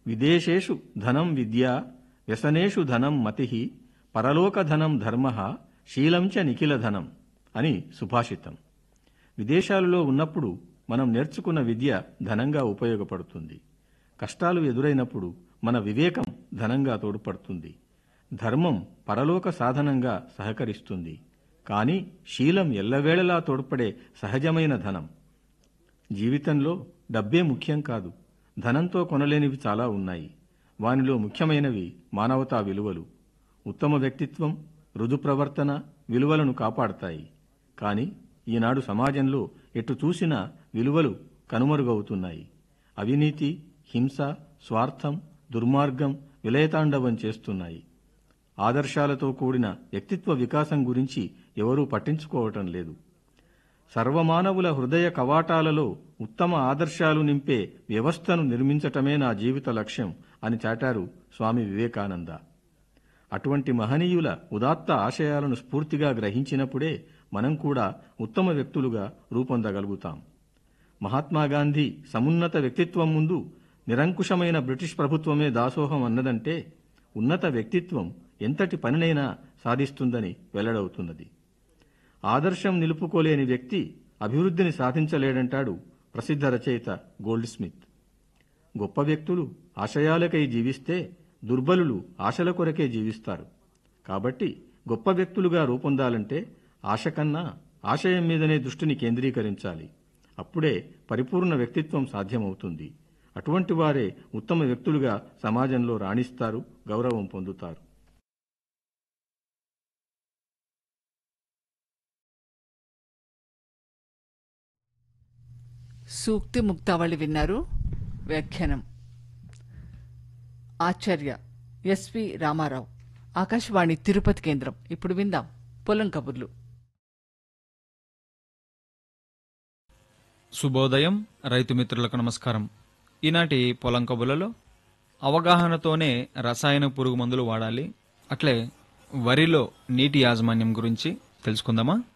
విదేశేషు ధనం విద్య వ్యసనేషు ధనం మతి పరలోకధనం ధర్మ శీలంచ నిఖిల ధనం అని సుభాషితం విదేశాలలో ఉన్నప్పుడు మనం నేర్చుకున్న విద్య ధనంగా ఉపయోగపడుతుంది కష్టాలు ఎదురైనప్పుడు మన వివేకం ధనంగా తోడ్పడుతుంది ధర్మం పరలోక సాధనంగా సహకరిస్తుంది కానీ శీలం ఎల్లవేళలా తోడ్పడే సహజమైన ధనం జీవితంలో డబ్బే ముఖ్యం కాదు ధనంతో కొనలేనివి చాలా ఉన్నాయి వానిలో ముఖ్యమైనవి మానవతా విలువలు ఉత్తమ వ్యక్తిత్వం రుజు ప్రవర్తన విలువలను కాపాడతాయి కానీ ఈనాడు సమాజంలో ఎటు చూసినా విలువలు కనుమరుగవుతున్నాయి అవినీతి హింస స్వార్థం దుర్మార్గం విలయతాండవం చేస్తున్నాయి ఆదర్శాలతో కూడిన వ్యక్తిత్వ వికాసం గురించి ఎవరూ పట్టించుకోవటం లేదు సర్వమానవుల హృదయ కవాటాలలో ఉత్తమ ఆదర్శాలు నింపే వ్యవస్థను నిర్మించటమే నా జీవిత లక్ష్యం అని చాటారు స్వామి వివేకానంద అటువంటి మహనీయుల ఉదాత్త ఆశయాలను స్ఫూర్తిగా గ్రహించినప్పుడే మనం కూడా ఉత్తమ వ్యక్తులుగా రూపొందగలుగుతాం మహాత్మాగాంధీ సమున్నత వ్యక్తిత్వం ముందు నిరంకుశమైన బ్రిటిష్ ప్రభుత్వమే దాసోహం అన్నదంటే ఉన్నత వ్యక్తిత్వం ఎంతటి పనినైనా సాధిస్తుందని వెల్లడవుతున్నది ఆదర్శం నిలుపుకోలేని వ్యక్తి అభివృద్ధిని సాధించలేడంటాడు ప్రసిద్ధ రచయిత గోల్డ్ స్మిత్ గొప్ప వ్యక్తులు ఆశయాలకై జీవిస్తే దుర్బలులు ఆశల కొరకే జీవిస్తారు కాబట్టి గొప్ప వ్యక్తులుగా రూపొందాలంటే ఆశ కన్నా ఆశయం మీదనే దృష్టిని కేంద్రీకరించాలి అప్పుడే పరిపూర్ణ వ్యక్తిత్వం సాధ్యమవుతుంది అటువంటి వారే ఉత్తమ వ్యక్తులుగా సమాజంలో రాణిస్తారు గౌరవం పొందుతారు సూక్తి ముక్తావళి విన్నారు వ్యాఖ్యానం ఆచార్య ఎస్వి రామారావు ఆకాశవాణి తిరుపతి కేంద్రం ఇప్పుడు విందాం పొలం కబుర్లు శుభోదయం రైతు మిత్రులకు నమస్కారం ఈనాటి పొలం కబులలో అవగాహనతోనే రసాయన పురుగు మందులు వాడాలి అట్లే వరిలో నీటి యాజమాన్యం గురించి తెలుసుకుందామా